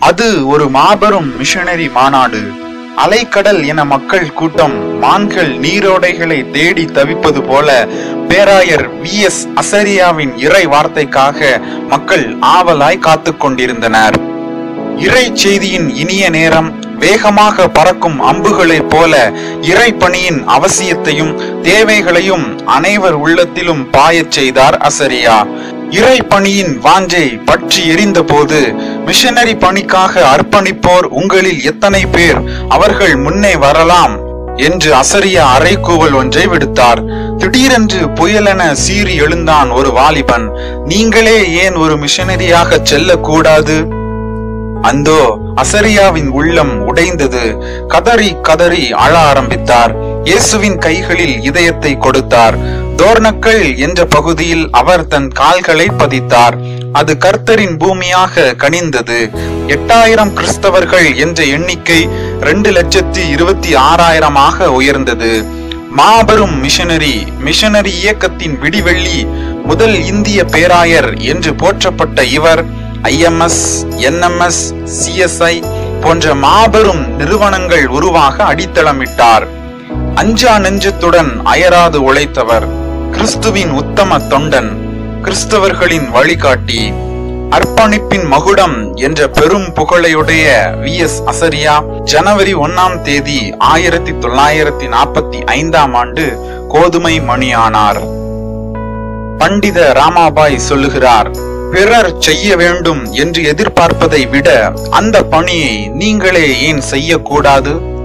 அது ஒரு மாபெரும் மிஷனரி மாநாடு அலைக்கடல் என மக்கள் கூட்டம் மான்கள் நீரோடைகளை தேடி தவிப்பது போல பேராயர் வி எஸ் அசரியாவின் இறை வார்த்தைக்காக மக்கள் ஆவலாய் காத்துக் கொண்டிருந்தனர் இறை செய்தியின் இனிய நேரம் வேகமாக பறக்கும் அம்புகளைப் போல இறை பணியின் அவசியத்தையும் தேவைகளையும் அனைவர் உள்ளத்திலும் பாயச் செய்தார் அசரியா இறை பணியின் வாஞ்சை பற்றி எரிந்த போது மிஷனரி பணிக்காக அர்ப்பணிப்போர் உங்களில் எத்தனை பேர் அவர்கள் முன்னே வரலாம் என்று அசரியா அறைகூவல் ஒன்றை விடுத்தார் திடீரென்று புயலென சீறி எழுந்தான் ஒரு வாலிபன் நீங்களே ஏன் ஒரு மிஷனரியாக செல்லக்கூடாது அந்தோ அசரியாவின் உள்ளம் உடைந்தது கதறி கதறி அழ ஆரம்பித்தார் இயேசுவின் கைகளில் இதயத்தை கொடுத்தார் தோர்னக்கள் என்ற பகுதியில் அவர் தன் கால்களை பதித்தார் அது கர்த்தரின் பூமியாக கனிந்தது எட்டாயிரம் கிறிஸ்தவர்கள் என்ற எண்ணிக்கை ரெண்டு லட்சத்தி இருபத்தி ஆறாயிரமாக உயர்ந்தது மாபெரும் மிஷனரி மிஷனரி இயக்கத்தின் விடிவெள்ளி முதல் இந்திய பேராயர் என்று போற்றப்பட்ட இவர் ஐஎம்எஸ் என்எம்எஸ் சிஎஸ்ஐ போன்ற மாபெரும் நிறுவனங்கள் உருவாக அடித்தளமிட்டார் அஞ்சா நெஞ்சத்துடன் அயராது உழைத்தவர் கிறிஸ்துவின் உத்தம தொண்டன் கிறிஸ்தவர்களின் வழிகாட்டி அர்ப்பணிப்பின் மகுடம் என்ற பெரும் புகழையுடைய வி எஸ் அசரியா ஜனவரி ஒன்னாம் தேதி ஆயிரத்தி தொள்ளாயிரத்தி நாற்பத்தி ஐந்தாம் ஆண்டு கோதுமை மணியானார் பண்டித ராமாபாய் சொல்லுகிறார் பிறர் செய்ய வேண்டும் என்று எதிர்பார்ப்பதை விட அந்த பணியை நீங்களே ஏன் செய்யக்கூடாது